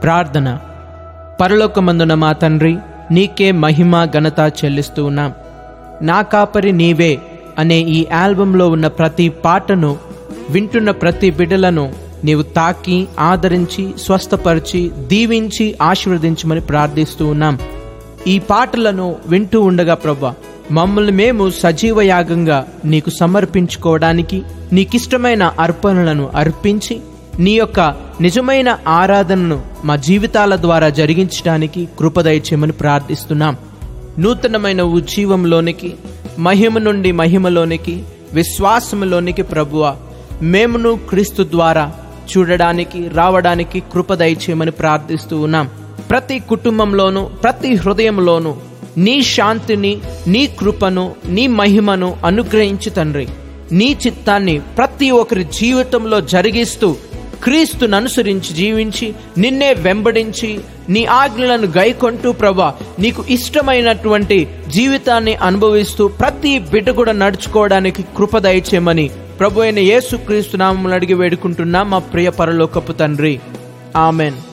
ప్రార్థన పరలోకమందున మా తండ్రి నీకే మహిమ ఘనత చెల్లిస్తూ ఉన్నాం నా కాపరి నీవే అనే ఈ ఆల్బంలో ఉన్న ప్రతి పాటను వింటున్న ప్రతి బిడ్డలను నీవు తాకి ఆదరించి స్వస్థపరిచి దీవించి ఆశీర్వదించమని ప్రార్థిస్తూ ఉన్నాం ఈ పాటలను వింటూ ఉండగా ప్రభా మమ్మల్ని మేము సజీవ యాగంగా నీకు సమర్పించుకోవడానికి నీకిష్టమైన అర్పణలను అర్పించి నీ యొక్క నిజమైన ఆరాధనను మా జీవితాల ద్వారా జరిగించడానికి కృపదయచేయమని ప్రార్థిస్తున్నాం నూతనమైన ఉజ్జీవంలోనికి మహిమ నుండి మహిమలోనికి విశ్వాసములోనికి ప్రభువ మేమును క్రీస్తు ద్వారా చూడడానికి రావడానికి కృపదయచేయమని ప్రార్థిస్తూ ఉన్నాం ప్రతి కుటుంబంలోనూ ప్రతి హృదయంలోనూ నీ శాంతిని నీ కృపను నీ మహిమను అనుగ్రహించు తండ్రి నీ చిత్తాన్ని ప్రతి ఒక్కరి జీవితంలో జరిగిస్తూ క్రీస్తును అనుసరించి జీవించి నిన్నే వెంబడించి నీ ఆజ్ఞలను గైకొంటూ ప్రభా నీకు ఇష్టమైనటువంటి జీవితాన్ని అనుభవిస్తూ ప్రతి బిడ్డ కూడా నడుచుకోవడానికి కృప దయచేయమని ప్రభు అయిన యేసు క్రీస్తు నామములు అడిగి వేడుకుంటున్నా మా ప్రియ పరలోకపు తండ్రి ఆమెన్